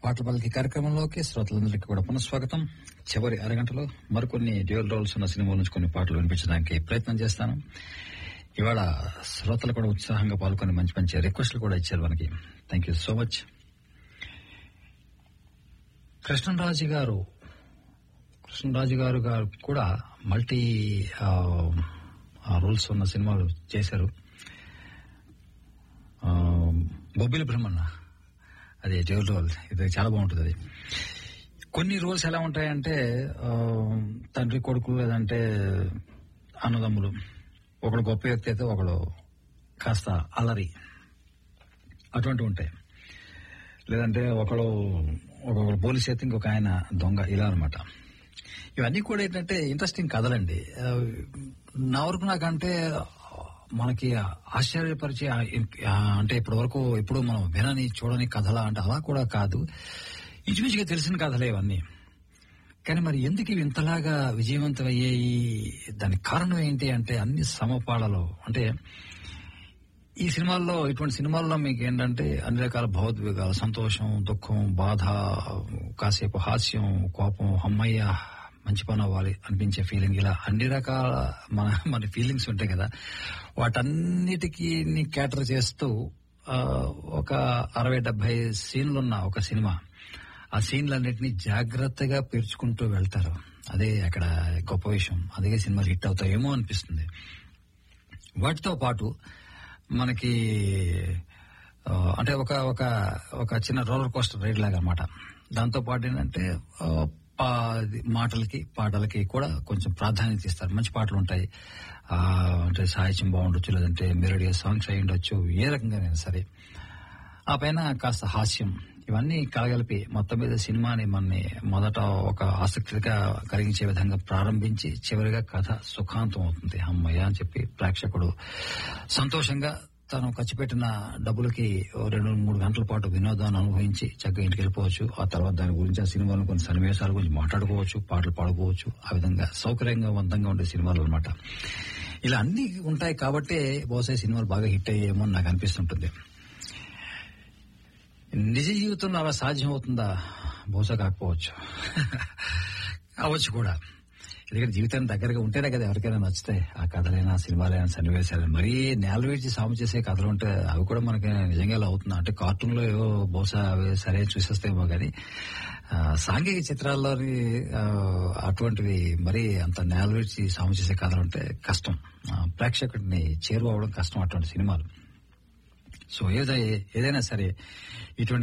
పాటల పలికి కార్యక్రమంలోకి శ్రోతలందరికీ కూడా పునఃస్వాగతం చివరి అరగంటలో మరికొన్ని డ్యూయల్ రోల్స్ ఉన్న సినిమాల నుంచి కొన్ని పాటలు వినిపించడానికి ప్రయత్నం చేస్తాను ఇవాళ శ్రోతలు కూడా ఉత్సాహంగా పాల్గొని మంచి మంచి రిక్వెస్ట్లు కూడా ఇచ్చారు మనకి thank you so much Krishnaraju garu Krishnaraju గారు గారు కూడా మల్టీ రూల్స్ ఉన్న సినిమాలు చేశారు ఆ, బొబ్బిలి బ్రహ్మన్న అది జోల్ రోల్ ఇది చాలా బాగుంటుంది అది కొన్ని రోల్స్ ఎలా ఉంటాయంటే ఆ, తండ్రి కొడుకులు లేదంటే అన్నదమ్ములు ఒకడు గొప్ప వ్యక్తి అయితే ఒకడు కాస్త అలరి అటువంటివి ఉంటాయి లేదంటే ఒకడు ఒక్కొక్కడు పోలీస్ అయితే ఇంకొక ఆయన దొంగ ఇలా అనమాట ఇవన్నీ కూడా ఏంటంటే ఇంట్రెస్టింగ్ కథలండి ఆ, నా వరకు నాకంటే మనకి ఆశ్చర్యపరిచే ఆ, ఆ, అంటే ఇప్పటి వరకు ఎప్పుడు మనం వినని చూడని కథలా అంటే అలా కూడా కాదు ఇంచుమించుగా తెలిసిన కథలే ఇవన్నీ కానీ మరి ఎందుకు ఇవి ఇంతలాగా విజయవంతమయ్యాయి దానికి కారణం ఏంటి అంటే అన్ని సమపాళలో అంటే ఈ సినిమాల్లో ఇటువంటి సినిమాల్లో మీకు ఏంటంటే అన్ని రకాల భావోద్వేగాలు సంతోషం దుఃఖం బాధ కాసేపు హాస్యం కోపం అమ్మయ్య మంచి పని అవ్వాలి అనిపించే ఫీలింగ్ ఇలా అన్ని రకాల మన మన ఫీలింగ్స్ ఉంటాయి కదా వాటన్నిటికీ క్యాటర్ చేస్తూ ఆ, ఒక అరవై డెబ్బై సీన్లున్న ఒక సినిమా ఆ సీన్లన్నింటినీ జాగ్రత్తగా పేర్చుకుంటూ వెళ్తారు అదే అక్కడ గొప్ప విషయం అదే సినిమాలు హిట్ అవుతాయేమో అనిపిస్తుంది వాటితో పాటు మనకి ఆ, అంటే ఒక ఒక ఒక చిన్న రోలర్ కోస్టర్ రైడ్ లాగా అనమాట దాంతో పాటు ఏంటంటే ఆ, పా- ఇది మాటలకి పాటలకి కూడా కొంచెం ప్రాధాన్యత ఇస్తారు మంచి పాటలు ఉంటాయి ఆ, అంటే సాహిత్యం బాగుండొచ్చు లేదంటే మెలోడియస్ సాంగ్స్ అయి ఉండొచ్చు ఏ రకంగానైనా సరే ఆ పైన కాస్త హాస్యం ఇవన్నీ కలగలిపి మొత్తం మీద సినిమాని మనని మొదట ఒక ఆసక్తిగా కలిగించే విధంగా ప్రారంభించి చివరిగా కథ సుఖాంతం అవుతుంది అమ్మయ్య అని చెప్పి ప్రేక్షకుడు సంతోషంగా తను ఖర్చు పెట్టిన డబ్బులకి ఓ రెండు మూడు గంటల పాటు వినోదాన్ని అనుభవించి చక్కగా ఇంటికి వెళ్ళిపోవచ్చు ఆ తర్వాత దాని గురించి ఆ సినిమాలో కొన్ని సన్నివేశాల గురించి మాట్లాడుకోవచ్చు పాటలు పాడుకోవచ్చు ఆ విధంగా సౌకర్యంగా వంతంగా ఉండే సినిమాలు అనమాట ఇలా అన్ని ఉంటాయి కాబట్టే బహుశా ఈ సినిమాలు బాగా హిట్ అయ్యేమో అని నాకు అనిపిస్తుంటుంది నిజ జీవితంలో అలా సాధ్యం అవుతుందా బహుశా కాకపోవచ్చు అవ్వచ్చు కూడా ఎందుకంటే జీవితానికి దగ్గరగా ఉంటేనే కదా ఎవరికైనా నచ్చుతాయి ఆ కథలైనా సినిమాలైనా సన్నివేశాలు మరీ నేల విడిచి సాము చేసే కథలు ఉంటే అవి కూడా మనకి నిజంగా ఇలా అవుతుంది అంటే కార్టూన్ లో ఏవో బహుశా అవి సరే చూసేస్తాయేమో కానీ ఆ, సాంఘిక చిత్రాల్లోని ఆ, అటువంటివి మరీ అంత నేల విడిచి సాము చేసే కథలు ఉంటే కష్టం ఆ, ప్రేక్షకుడిని చేరువవడం కష్టం అటువంటి సినిమాలు సో ఏదై ఏదైనా సరే ఇటువంటి